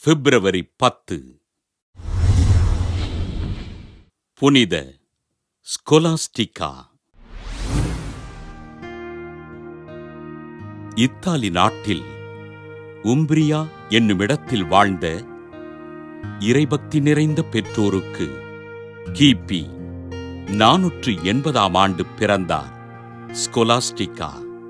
பிப்ரவரி பத்து புனித ஸ்கொலாஸ்டிகா இத்தாலி நாட்டில் உம்பிரியா என்னுமிடத்தில் வாழ்ந்த இறைபக்தி நிறைந்த பெற்றோருக்கு கிபி நானூற்று எண்பதாம் ஆண்டு பிறந்தார் ஸ்கொலாஸ்டிகா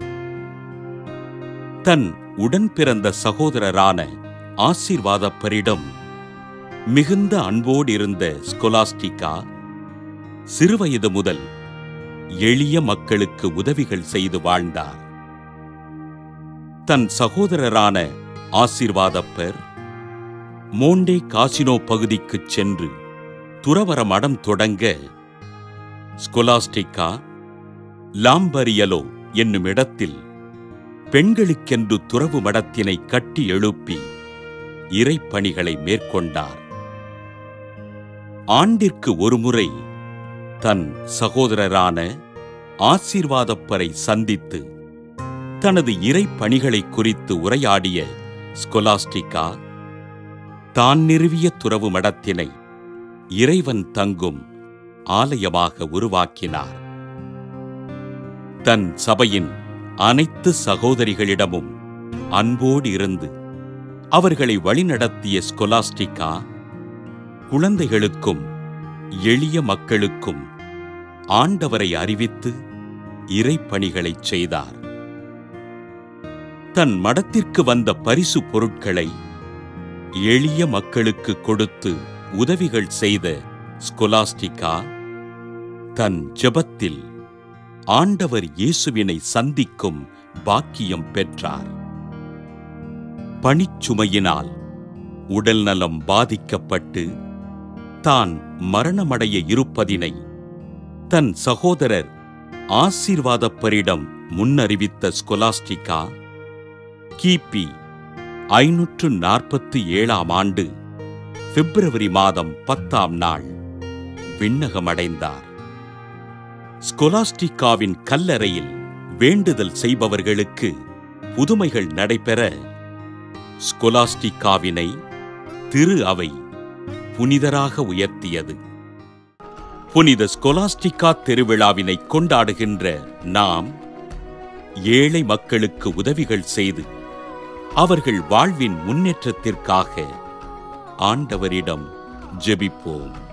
தன் உடன் பிறந்த சகோதரரான ஆசீர்வாதப்பரிடம் மிகுந்த அன்போடு இருந்த ஸ்கொலாஸ்டிகா சிறுவயது முதல் எளிய மக்களுக்கு உதவிகள் செய்து வாழ்ந்தார் தன் சகோதரரான ஆசீர்வாதப்பர் மோண்டே காசினோ பகுதிக்குச் சென்று துறவர மடம் தொடங்க ஸ்கொலாஸ்டிகா லாம்பரியலோ என்னும் இடத்தில் பெண்களுக்கென்று துறவு மடத்தினை கட்டி எழுப்பி இறைப்பணிகளை மேற்கொண்டார் ஆண்டிற்கு ஒருமுறை தன் சகோதரரான ஆசீர்வாதப்பரை சந்தித்து தனது இறைப்பணிகளை குறித்து உரையாடிய ஸ்கொலாஸ்டிகா தான் நிறுவிய துறவு மடத்தினை இறைவன் தங்கும் ஆலயமாக உருவாக்கினார் தன் சபையின் அனைத்து சகோதரிகளிடமும் அன்போடு இருந்து அவர்களை வழிநடத்திய ஸ்கொலாஸ்டிகா குழந்தைகளுக்கும் எளிய மக்களுக்கும் ஆண்டவரை அறிவித்து இறைப்பணிகளைச் செய்தார் தன் மடத்திற்கு வந்த பரிசு பொருட்களை எளிய மக்களுக்கு கொடுத்து உதவிகள் செய்த ஸ்கொலாஸ்டிகா தன் ஜெபத்தில் ஆண்டவர் இயேசுவினை சந்திக்கும் பாக்கியம் பெற்றார் பணிச்சுமையினால் உடல் நலம் பாதிக்கப்பட்டு தான் மரணமடைய இருப்பதினை தன் சகோதரர் ஆசீர்வாதப்பரிடம் முன்னறிவித்த ஸ்கொலாஸ்டிகா கிபி ஐநூற்று நாற்பத்தி ஏழாம் ஆண்டு பிப்ரவரி மாதம் பத்தாம் நாள் விண்ணகமடைந்தார் ஸ்கொலாஸ்டிகாவின் கல்லறையில் வேண்டுதல் செய்பவர்களுக்கு புதுமைகள் நடைபெற ஸ்கொலாஸ்டிகாவினை திரு அவை புனிதராக உயர்த்தியது புனித ஸ்கொலாஸ்டிகா திருவிழாவினை கொண்டாடுகின்ற நாம் ஏழை மக்களுக்கு உதவிகள் செய்து அவர்கள் வாழ்வின் முன்னேற்றத்திற்காக ஆண்டவரிடம் ஜெபிப்போம்